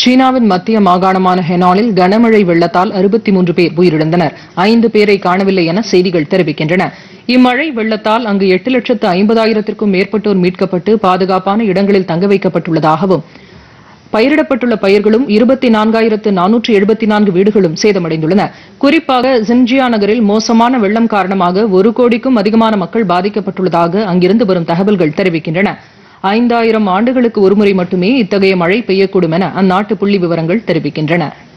சீனாவின் மத்திய மாகாணமான ஹெனானில் கனமழை வெள்ளத்தால் அறுபத்தி மூன்று பேர் உயிரிழந்தனர் ஐந்து பேரை காணவில்லை என செய்திகள் தெரிவிக்கின்றன இம்மழை வெள்ளத்தால் அங்கு எட்டு லட்சத்து ஐம்பதாயிரத்திற்கும் மேற்பட்டோர் மீட்கப்பட்டு பாதுகாப்பான இடங்களில் தங்க வைக்கப்பட்டுள்ளதாகவும் பயிரிடப்பட்டுள்ள பயிர்களும் இருபத்தி நான்காயிரத்து நானூற்று எழுபத்தி நான்கு வீடுகளும் சேதமடைந்துள்ளன குறிப்பாக ஜின்ஜியா நகரில் மோசமான வெள்ளம் காரணமாக ஒரு கோடிக்கும் அதிகமான மக்கள் பாதிக்கப்பட்டுள்ளதாக அங்கிருந்து வரும் தகவல்கள் தெரிவிக்கின்றன ஐந்தாயிரம் ஆண்டுகளுக்கு ஒருமுறை மட்டுமே இத்தகைய மழை பெய்யக்கூடும் என அந்நாட்டு புள்ளி விவரங்கள் தெரிவிக்கின்றன